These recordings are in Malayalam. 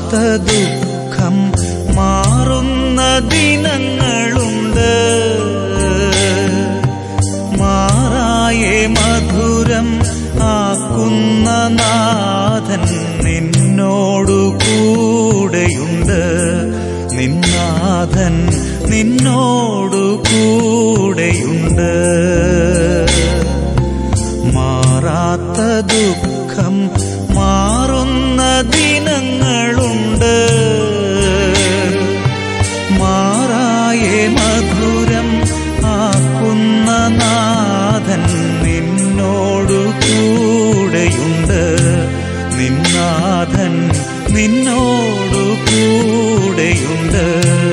മാറാത്ത ദുഃഖം മാറുന്ന ദിനങ്ങളുണ്ട് മാറായെ മധുരം ആക്കുന്ന നാഥൻ നിന്നോടു കൂടെയുണ്ട് നിന്നാഥൻ നിന്നോടു കൂടെയുണ്ട് മാറാത്ത ദുഃഖം മാറുന്ന ദിനങ്ങളുണ്ട് മാറായെ മധുരം ആക്കുന്ന നാഥൻ നിന്നോടു കൂടെയുണ്ട് നിന്നാഥൻ നിന്നോടു കൂടെയുണ്ട്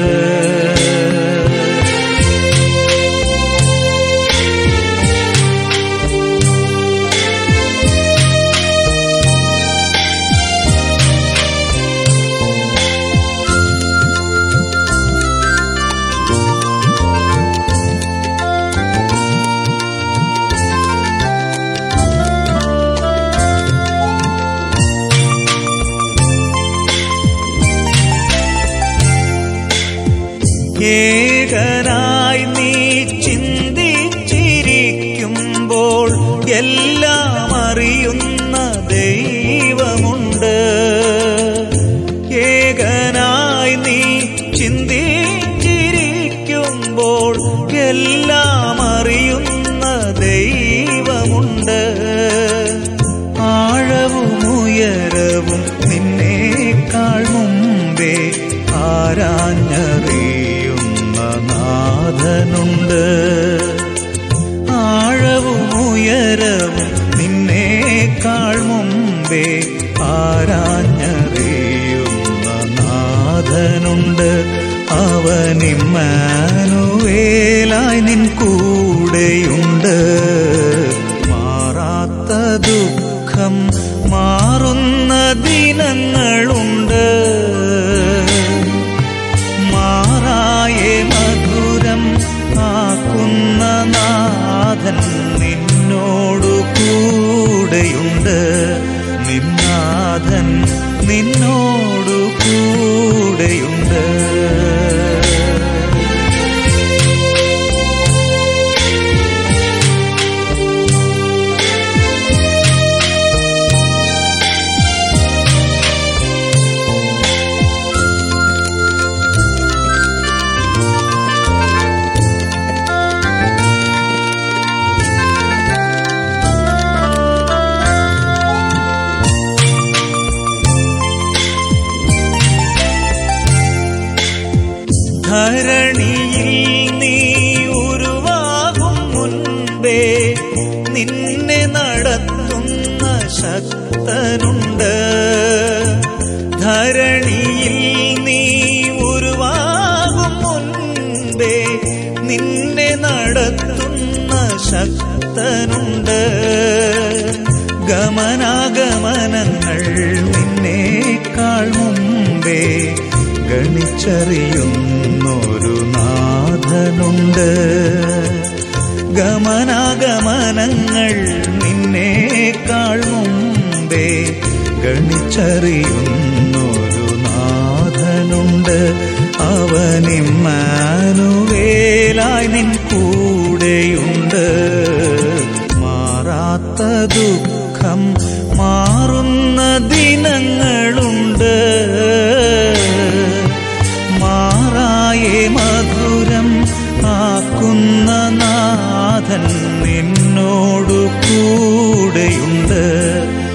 ഏകനായി നീ ചിന്തിച്ചിരിക്കുമ്പോൾ എല്ലാം അറിയുന്ന ദൈവമുണ്ട് ഏകനായി നീ ചിന്തിച്ചിരിക്കുമ്പോൾ എല്ലാം അറിയുന്ന ദൈവമുണ്ട് ആഴവും ഉയരവും നിന്നേക്കാൾ മുമ്പേ ആരാഞ്ഞറിയുന്ന നാഥനുണ്ട് ആഴവും ഉയരവും നിന്നേക്കാൾ മുമ്പേ ആരാഞ്ഞറിയുന്ന നാഥനുണ്ട് അവനിമ്മാനുവേലായി നിൻ കൂടെയുണ്ട് മാറാത്ത ദുഃഖം മാറുന്ന ദിനങ്ങളുണ്ട് മാറായെ മധുരം ആക്കുന്ന നാഥൻ നിന്നോടു കൂടെയുണ്ട് നിന്നാഥൻ നിന്നോടു കൂടെയുണ്ട് ധരണിയിൽ നീ ഉരുവാകും മുൻപേ നിന്നെ നടത്തുന്ന ശക്തനുണ്ട് ധരണിയിൽ നീ ഉരുവാകും മുൻപേ നിന്നെ നടത്തുന്ന ശക്തനുണ്ട് ഗമനാഗമനങ്ങൾ നിന്നേക്കാൾ മുമ്പേ ഗണിച്ചറിയുന്നൊരു നാഥനുണ്ട് ഗമനാഗമനങ്ങൾ നിന്നേക്കാൾ മുമ്പേ ഗണിച്ചറിയുന്നൊരു നാഥനുണ്ട് അവനിമ്മാനുവേലായി നിൻ കൂടെയുണ്ട് മാറാത്ത ദുഃഖം മാറുന്ന ദിനങ്ങളുണ്ട് മാറായെ മധുരം ആക്കുന്ന നാഥൻ നിന്നോടു കൂടെയുണ്ട്